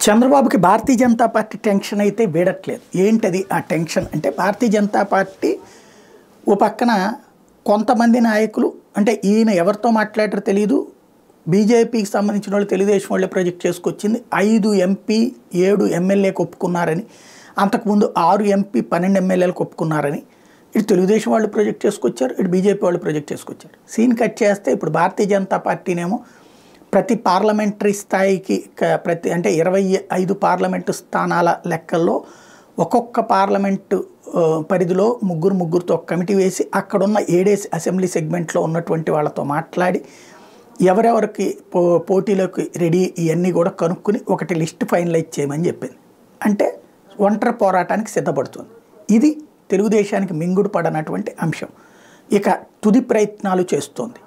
చంద్రబాబుకి భారతీయ Janata party tension అయితే వీడట్లేదు ఏంటది ఆ టెన్షన్ అంటే భారతీయ జనతా పార్టీ ఓ పక్కన కొంతమంది నాయకులు అంటే ఈయన ఎవరితో మాట్లాడారో తెలియదు బీజేపీకి సంబంధించిన వాళ్ళు తెలుగుదేశం వాళ్ళే ప్రాజెక్ట్ చేసుకొచ్చింది ఐదు ఎంపీ ఏడు ఎమ్మెల్యేకి ఒప్పుకున్నారని అంతకుముందు ఆరు ఎంపీ పన్నెండు ఎమ్మెల్యేలకు ఒప్పుకున్నారని ఇటు తెలుగుదేశం వాళ్ళు ప్రాజెక్ట్ చేసుకొచ్చారు ఇటు బీజేపీ వాళ్ళు ప్రాజెక్ట్ చేసుకొచ్చారు సీన్ కట్ చేస్తే ఇప్పుడు భారతీయ జనతా పార్టీనేమో ప్రతి పార్లమెంటరీ స్థాయికి క- ప్రతి అంటే ఇరవై ఐదు పార్లమెంటు స్థానాల లెక్కల్లో ఒక్కొక్క పార్లమెంటు ఆ, పరిధిలో ముగ్గురు ముగ్గురుతో ఒక కమిటీ వేసి అక్కడున్న ఏడేసి అసెంబ్లీ సెగ్మెంట్లో ఉన్నటువంటి వాళ్ళతో మాట్లాడి ఎవరెవరికి పో పోటీలోకి రెడీ ఇవన్నీ కూడా కనుక్కుని ఒకటి లిస్ట్ ఫైనలైజ్ చేయమని చెప్పింది అంటే ఒంటరి పోరాటానికి సిద్ధపడుతుంది ఇది తెలుగుదేశానికి మింగుడు పడనటువంటి అంశం ఇక తుది ప్రయత్నాలు చేస్తోంది